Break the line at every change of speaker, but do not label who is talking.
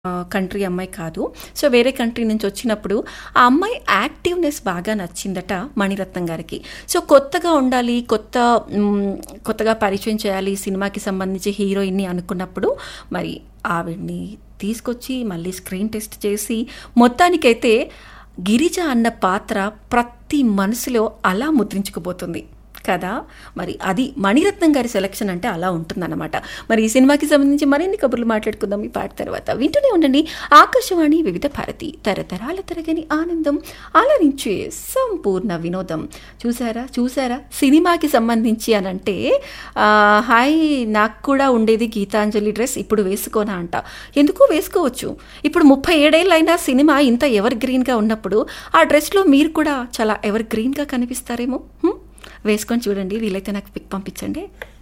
Country అమ్మాయి కాదు so వేరే కంట్రీ నుంచి వచ్చినప్పుడు ఆ అమ్మాయి యాక్టివ్నెస్ బాగా నచ్చిందట మణిరత్నం గారికి సో కొత్తగా ఉండాలి కొత్త మ్, కొత్తగా పరిచయం చేయాలి సినిమాకి సంబంధించి హీరోయిన్ని అనుకున్నప్పుడు మరి ఆవిడ్ని తీసుకొచ్చి మళ్ళీ స్క్రీన్ టెస్ట్ చేసి మొత్తానికైతే గిరిజ అన్న పాత్ర ప్రతి మనసులో అలా ముద్రించుకుపోతుంది కదా మరి అది మణిరత్నం గారి సెలక్షన్ అంటే అలా ఉంటుందన్నమాట మరి ఈ సినిమాకి సంబంధించి మరిన్ని కబుర్లు మాట్లాడుకుందాం ఈ పాట తర్వాత వింటూనే ఉండండి ఆకాశవాణి వివిధ భారతి తరతరాల తరగని ఆనందం ఆలరించే సంపూర్ణ వినోదం చూసారా చూసారా సినిమాకి సంబంధించి అని అంటే ఆ, హాయ్ నాకు కూడా ఉండేది గీతాంజలి డ్రెస్ ఇప్పుడు వేసుకోనా అంట ఎందుకు వేసుకోవచ్చు ఇప్పుడు ముప్పై ఏడేళ్ళైనా సినిమా ఇంత ఎవర్ గ్రీన్గా ఉన్నప్పుడు ఆ డ్రెస్లో మీరు కూడా చాలా ఎవర్ గ్రీన్గా కనిపిస్తారేమో హ్మ్? వేసుకొని చూడండి వీలైతే నాకు పిక్ పంపించండి